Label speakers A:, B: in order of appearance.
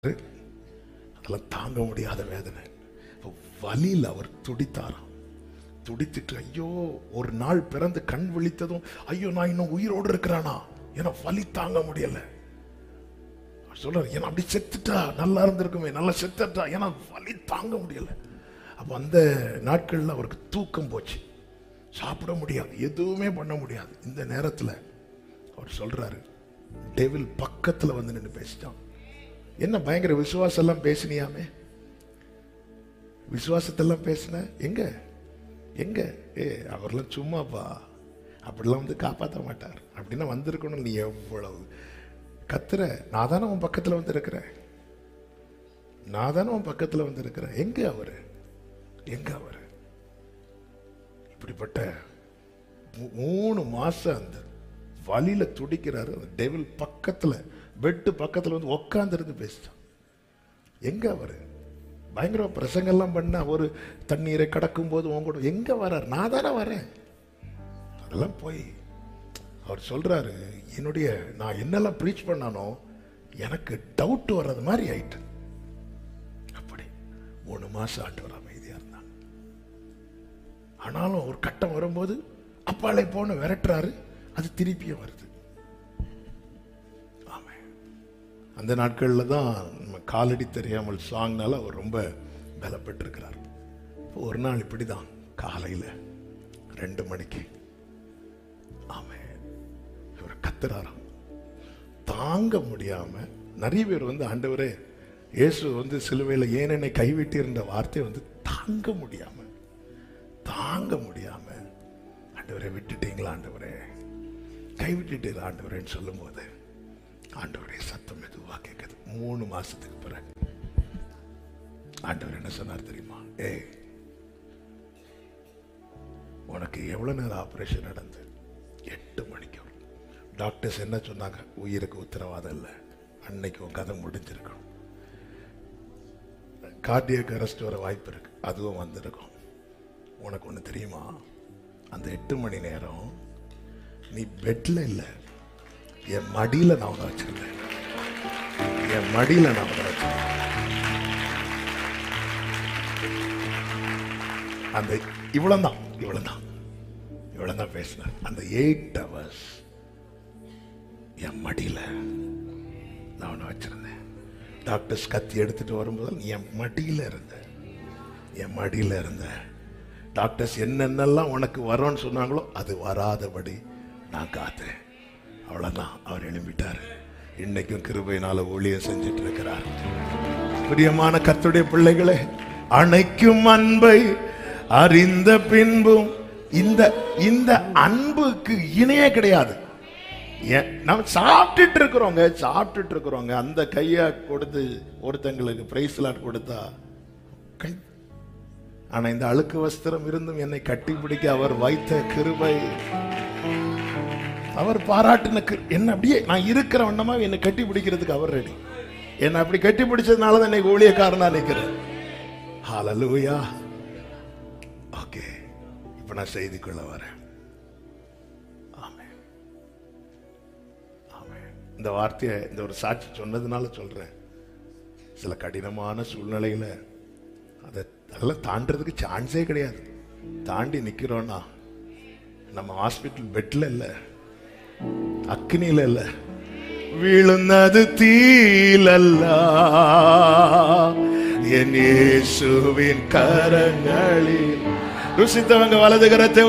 A: அதெல்லாம் தாங்க முடியாத வேதனை இப்போ வலியில் அவர் துடித்தாராம் துடித்துட்டு ஐயோ ஒரு நாள் பிறந்து கண் விழித்ததும் ஐயோ நான் இன்னும் உயிரோடு இருக்கிறானா ஏன்னா வலி தாங்க முடியல அவர் சொல்றாரு ஏன்னா அப்படி செத்துட்டா நல்லா இருந்திருக்குமே நல்லா செத்துட்டா ஏன்னா வலி தாங்க முடியல அப்போ அந்த நாட்கள்ல அவருக்கு தூக்கம் போச்சு சாப்பிட முடியாது எதுவுமே பண்ண முடியாது இந்த நேரத்தில் அவர் சொல்றாரு டெவில் பக்கத்தில் வந்து நின்று பேசிட்டான் என்ன பயங்கர விசுவாசம் எல்லாம் பேசினியாமே விசுவாசத்தெல்லாம் பேசின எங்க எங்க ஏ அவர்லாம் சும்மாப்பா அப்படிலாம் வந்து காப்பாற்ற மாட்டார் அப்படின்னா வந்திருக்கணும் நீ எவ்வளவு கத்துற நான் தானே உன் பக்கத்தில் வந்து இருக்கிறேன் நான் தானே உன் பக்கத்தில் வந்து இருக்கிறேன் எங்க அவரு எங்க அவரு இப்படிப்பட்ட மூ- மூணு மாசம் அந்த வலியில துடிக்கிறாரு அந்த டெவில் பக்கத்துல பெட்டு பக்கத்துல வந்து உட்காந்துருந்து பேசிட்டான் எங்க அவரு பயங்கர பிரசங்கெல்லாம் பண்ண ஒரு தண்ணீரை கடக்கும் போது உன் கூட எங்க வர்றார் நான் தானே வரேன் அதெல்லாம் போய் அவர் சொல்றாரு என்னுடைய நான் என்னெல்லாம் ப்ரீச் பண்ணானோ எனக்கு டவுட் வர்றது மாதிரி ஆயிட்டு அப்படி மூணு மாசம் ஆண்டவர் அமைதியா இருந்தாங்க ஆனாலும் ஒரு கட்டம் வரும்போது அப்பாலை போன விரட்டுறாரு அது திருப்பியும் வருது ஆமென். அந்த நாட்கள்ல தான் நம்ம காலடி தெரியாமல் சாங்னால அவர் ரொம்ப பலப்பட்டிருக்கிறார் இப்போ ஒரு நாள் இப்படிதான் காலையில ரெண்டு மணிக்கு ஆமே இவர் கத்துறாராம் தாங்க முடியாம நிறைய பேர் வந்து ஆண்டவரே இயேசு வந்து சிலுவையில் ஏன் என்னை கைவிட்டிருந்த வார்த்தையை வந்து தாங்க முடியாம தாங்க முடியாம ஆண்டவரை விட்டுட்டீங்களா ஆண்டவரே கைவிட்டுட்டீங்களா ஆண்டவரேன்னு சொல்லும்போது ஆண்டவரே சத்தம் மெதுவா கேட்குது மூணு மாசத்துக்கு பிறகு ஆண்டவர் என்ன சொன்னார் தெரியுமா ஏய் உனக்கு எவ்வளவு நேரம் ஆபரேஷன் நடந்து எட்டு மணிக்கு டாக்டர்ஸ் என்ன சொன்னாங்க உயிருக்கு உத்தரவாதம் இல்லை அன்னைக்கு உன் கதை முடிஞ்சிருக்கும் கார்டியக் அரெஸ்ட் வர வாய்ப்பு இருக்கு அதுவும் வந்திருக்கும் உனக்கு ஒன்று தெரியுமா அந்த எட்டு மணி நேரம் நீ பெட்ல இல்லை என் மடியில நான் உன்னை வச்சிருந்தேன் என் மடியில நான் உன்னை வச்சிருந்தேன் அந்த இவ்வளவுதான் இவ்வளவுதான் இவ்வளவுதான் பேசினேன் அந்த எயிட் ஹவர்ஸ் என் மடியில நான் உன்னை வச்சிருந்தேன் டாக்டர்ஸ் கத்தி எடுத்துட்டு வரும்போது நீ என் மடியில இருந்த என் மடியில இருந்த டாக்டர்ஸ் என்னென்னலாம் உனக்கு வரும்னு சொன்னாங்களோ அது வராதபடி நான் காத்தேன் அவ்வளவுதான் அவர் எழும்பிட்டார் இன்னைக்கும் கிருபையினால ஊழியம் செஞ்சுட்டு இருக்கிறார் பிரியமான கர்த்தருடைய பிள்ளைகளே அணைக்கும் அன்பை அறிந்த பின்பும் இந்த இந்த அன்புக்கு இணையே கிடையாது ஏன், நம்ம சாப்பிட்டுட்டு இருக்கிறோங்க சாப்பிட்டுட்டு இருக்கிறோங்க அந்த கையை கொடுத்து ஒருத்தங்களுக்கு பிரைஸ் கொடுத்தா கை ஆனா இந்த அழுக்கு வஸ்திரம் இருந்தும் என்னை கட்டி பிடிக்க அவர் வைத்த கிருபை அவர் பாராட்டின கிரு- என்ன அப்படியே நான் இருக்கிற வண்ணமா என்னை கட்டி பிடிக்கிறதுக்கு அவர் ரெடி என்னை அப்படி கட்டி பிடிச்சதுனால தான் இன்னைக்கு ஊழியக்காரனா நிற்கிறேன் ஹalleluya ஓகே இப்போ நான் செய்திக்குள்ள வரேன் ஆமென் ஆமென் இந்த வார்த்தையை இந்த ஒரு சாட்சி சொன்னதுனால சொல்றேன் சில கடினமான சூழ்நிலையில அதை அதெல்லாம் தாண்டறதுக்கு சான்ஸே கிடையாது தாண்டி நிக்கிறோம்னா நம்ம ஹாஸ்பிட்டல் பெட்ல இல்ல அக்னியில இல்ல விழுந்தது தீலல்ல என் இயேசுவின் கரங்களில் ருசித்தவங்க வலது கரத்தை